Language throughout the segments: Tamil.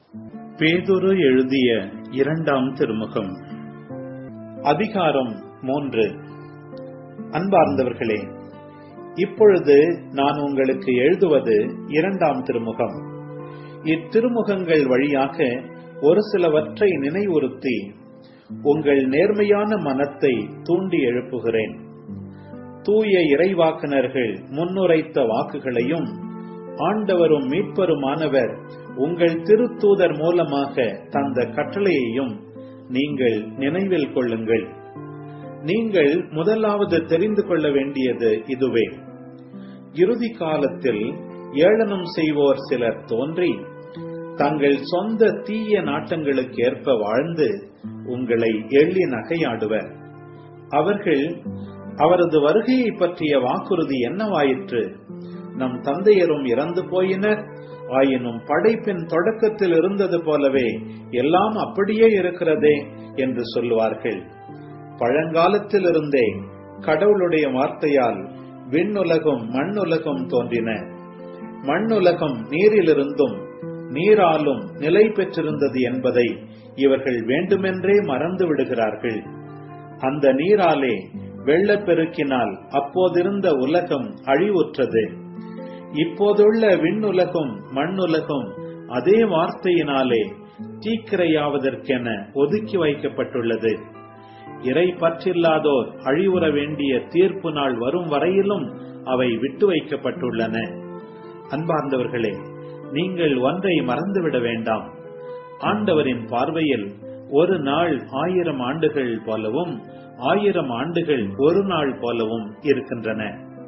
பேதுரு எழுதிய இரண்டாம் திருமுகம் அதிகாரம் மூன்று அன்பார்ந்தவர்களே இப்பொழுது நான் உங்களுக்கு எழுதுவது இரண்டாம் திருமுகம் இத்திருமுகங்கள் வழியாக ஒரு சிலவற்றை நினைவுறுத்தி உங்கள் நேர்மையான மனத்தை தூண்டி எழுப்புகிறேன் தூய இறைவாக்குனர்கள் முன்னுரைத்த வாக்குகளையும் ஆண்டவரும் மீட்பருமானவர் உங்கள் திருத்தூதர் மூலமாக தந்த கட்டளையையும் நீங்கள் நினைவில் கொள்ளுங்கள் நீங்கள் முதலாவது தெரிந்து கொள்ள வேண்டியது இதுவே இறுதி காலத்தில் ஏளனம் செய்வோர் சிலர் தோன்றி தங்கள் சொந்த தீய நாட்டங்களுக்கு ஏற்ப வாழ்ந்து உங்களை எள்ளி நகையாடுவர் அவர்கள் அவரது வருகையை பற்றிய வாக்குறுதி என்னவாயிற்று நம் தந்தையரும் இறந்து போயினர் ஆயினும் படைப்பின் தொடக்கத்தில் இருந்தது போலவே எல்லாம் அப்படியே இருக்கிறதே என்று சொல்லுவார்கள் பழங்காலத்திலிருந்தே கடவுளுடைய வார்த்தையால் விண்ணுலகம் மண்ணுலகம் தோன்றின மண்ணுலகம் நீரிலிருந்தும் நீராலும் நிலை பெற்றிருந்தது என்பதை இவர்கள் வேண்டுமென்றே மறந்து விடுகிறார்கள் அந்த நீராலே வெள்ளப்பெருக்கினால் அப்போதிருந்த உலகம் அழிவுற்றது இப்போதுள்ள விண்ணுலகம் மண்ணுலகம் அதே வார்த்தையினாலே தீக்கிரையாவதற்கென ஒதுக்கி வைக்கப்பட்டுள்ளது இறை பற்றில்லாதோர் அழிவுற வேண்டிய தீர்ப்பு நாள் வரும் வரையிலும் அவை விட்டு வைக்கப்பட்டுள்ளன அன்பார்ந்தவர்களே நீங்கள் ஒன்றை மறந்துவிட வேண்டாம் ஆண்டவரின் பார்வையில் ஒரு நாள் ஆயிரம் ஆண்டுகள் போலவும் ஆயிரம் ஆண்டுகள் ஒரு நாள் போலவும் இருக்கின்றன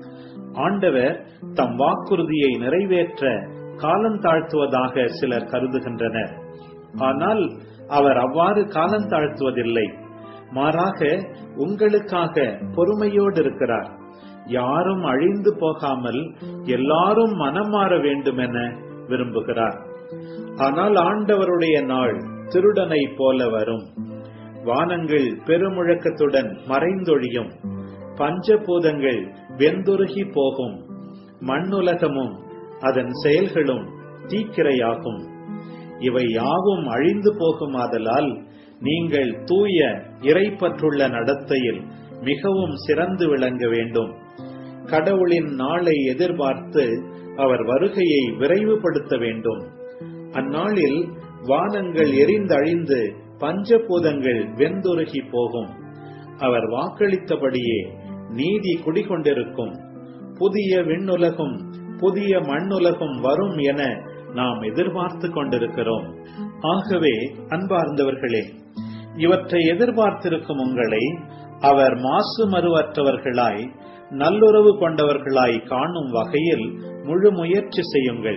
ஆண்டவர் தம் வாக்குறுதியை நிறைவேற்ற காலம் தாழ்த்துவதாக சிலர் கருதுகின்றனர் ஆனால் அவர் அவ்வாறு காலம் தாழ்த்துவதில்லை மாறாக உங்களுக்காக பொறுமையோடு இருக்கிறார் யாரும் அழிந்து போகாமல் எல்லாரும் மனம் மாற வேண்டும் என விரும்புகிறார் ஆனால் ஆண்டவருடைய நாள் திருடனை போல வரும் வானங்கள் பெருமுழக்கத்துடன் மறைந்தொழியும் பஞ்சபூதங்கள் வெந்துருகி போகும் மண்ணுலகமும் அதன் செயல்களும் தீக்கிரையாகும் இவை யாவும் அழிந்து போகுமாதலால் நீங்கள் தூய இறைப்பற்றுள்ள நடத்தையில் மிகவும் சிறந்து விளங்க வேண்டும் கடவுளின் நாளை எதிர்பார்த்து அவர் வருகையை விரைவுபடுத்த வேண்டும் அந்நாளில் வானங்கள் எரிந்தழிந்து பஞ்சபூதங்கள் வெந்துருகி போகும் அவர் வாக்களித்தபடியே நீதி குடிகொண்டிருக்கும் புதிய விண்ணுலகும் புதிய மண்ணுலகும் வரும் என நாம் எதிர்பார்த்து கொண்டிருக்கிறோம் ஆகவே அன்பார்ந்தவர்களே இவற்றை எதிர்பார்த்திருக்கும் உங்களை அவர் மாசு மறுவற்றவர்களாய் நல்லுறவு கொண்டவர்களாய் காணும் வகையில் முழு முயற்சி செய்யுங்கள்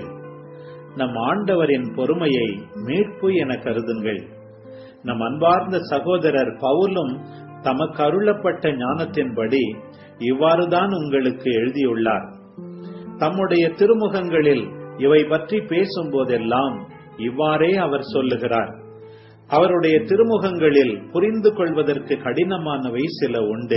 நம் ஆண்டவரின் பொறுமையை மீட்பு என கருதுங்கள் நம் அன்பார்ந்த சகோதரர் பவுலும் தமக்கு அருளப்பட்ட ஞானத்தின்படி இவ்வாறுதான் உங்களுக்கு எழுதியுள்ளார் தம்முடைய திருமுகங்களில் இவை பற்றி பேசும் போதெல்லாம் இவ்வாறே அவர் சொல்லுகிறார் அவருடைய திருமுகங்களில் புரிந்து கொள்வதற்கு கடினமானவை சில உண்டு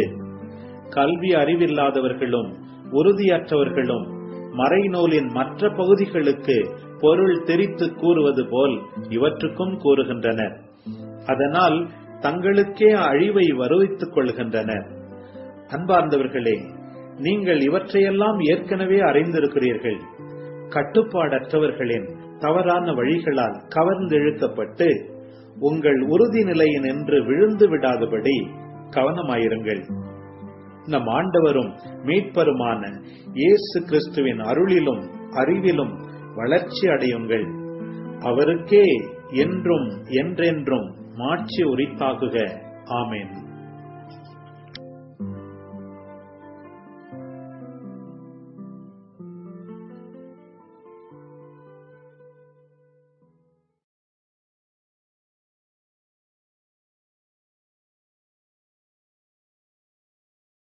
கல்வி அறிவில்லாதவர்களும் உறுதியற்றவர்களும் மறைநூலின் மற்ற பகுதிகளுக்கு பொருள் தெரித்து கூறுவது போல் இவற்றுக்கும் கூறுகின்றனர் அதனால் தங்களுக்கே அழிவை வருவித்துக் கொள்கின்றனர் அன்பார்ந்தவர்களே நீங்கள் இவற்றையெல்லாம் ஏற்கனவே அறிந்திருக்கிறீர்கள் கட்டுப்பாடற்றவர்களின் தவறான வழிகளால் கவர்ந்தெழுக்கப்பட்டு உங்கள் உறுதி நிலையின் என்று விழுந்து விடாதபடி கவனமாயிருங்கள் நம் ஆண்டவரும் மீட்பருமான இயேசு கிறிஸ்துவின் அருளிலும் அறிவிலும் வளர்ச்சி அடையுங்கள் அவருக்கே என்றும் என்றென்றும் மாட்சி உரித்தாகுக ஆமேன்